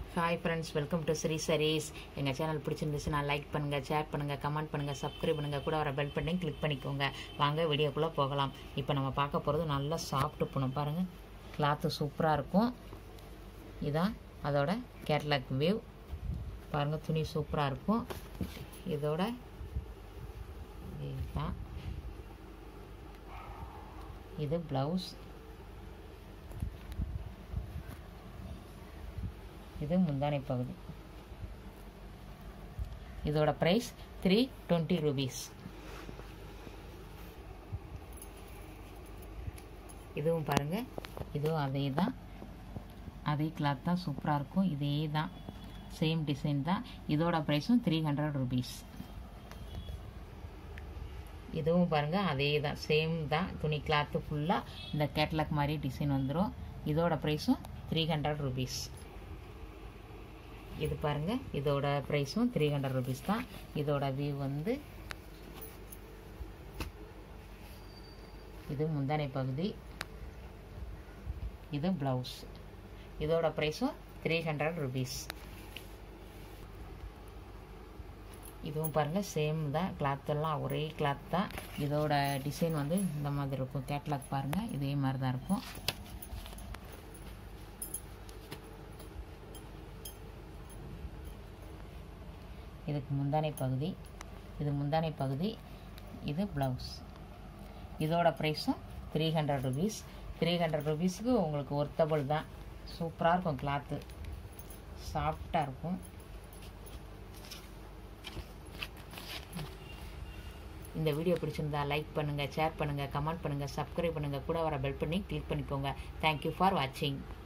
hi friends welcome to Sri sarees எங்கள் channel பிடிச்சிருந்துச்சுன்னா like பண்ணுங்கள் ஷேர் பண்ணுங்கள் கமெண்ட் பண்ணுங்கள் சப்ஸ்கிரைப் பண்ணுங்கள் கூட வர பெல் பட்டனையும் கிளிக் பண்ணிக்கோங்க வாங்க வீடியோக்குள்ளே போகலாம் இப்போ நம்ம பார்க்க போகிறது நல்லா சாஃப்ட் பூனம் பாருங்கள் கிளாத்து சூப்பராக இருக்கும் இதான் அதோட கேட்லாக் வியூ பாருங்கள் துணி சூப்பராக இருக்கும் இதோட இதுதான் இது ப்ளவுஸ் இது முந்தானை பகுதி இதோட ப்ரைஸ் த்ரீ டுவெண்ட்டி ருபீஸ் இதுவும் பாருங்கள் இதுவும் அதே தான் அதே கிளாத் தான் சூப்பராக இருக்கும் இதே தான் சேம் டிசைன் தான் இதோட ப்ரைஸும் த்ரீ ஹண்ட்ரட் ருபீஸ் இதுவும் பாருங்கள் அதே தான் சேம் தான் துணி கிளாத்து ஃபுல்லாக இந்த கேட்லாக் மாதிரி டிசைன் வந்துடும் இதோட ப்ரைஸும் த்ரீ ஹண்ட்ரட் ருபீஸ் இது பாருங்க இதோட ப்ரைஸும் த்ரீ ஹண்ட்ரட் ருபீஸ் தான் இதோட வியூ வந்து இது முந்தானை பகுதி இது ப்ளவுஸ் இதோட ப்ரைஸும் த்ரீ ஹண்ட்ரட் ருபீஸ் இதுவும் பாருங்கள் சேம் தான் கிளாத் எல்லாம் ஒரே கிளாத் தான் இதோட டிசைன் வந்து இந்த மாதிரி இருக்கும் கேட்லாக் பாருங்கள் இதே மாதிரி தான் இருக்கும் இதுக்கு முந்தானை பகுதி இது முந்தானை பகுதி இது ப்ளவுஸ் இதோட ப்ரைஸும் three hundred rupees three hundred ருபீஸுக்கு உங்களுக்கு ஒர்த்தபிள் தான் சூப்பராக இருக்கும் கிளாத்து சாஃப்டாக இருக்கும் இந்த வீடியோ பிடிச்சிருந்தா லைக் பண்ணுங்கள் ஷேர் பண்ணுங்கள் கமெண்ட் பண்ணுங்கள் சப்ஸ்கிரைப் பண்ணுங்கள் கூட வர பெல் பண்ணி கிளிக் பண்ணிக்கோங்க தேங்க்யூ ஃபார் வாட்சிங்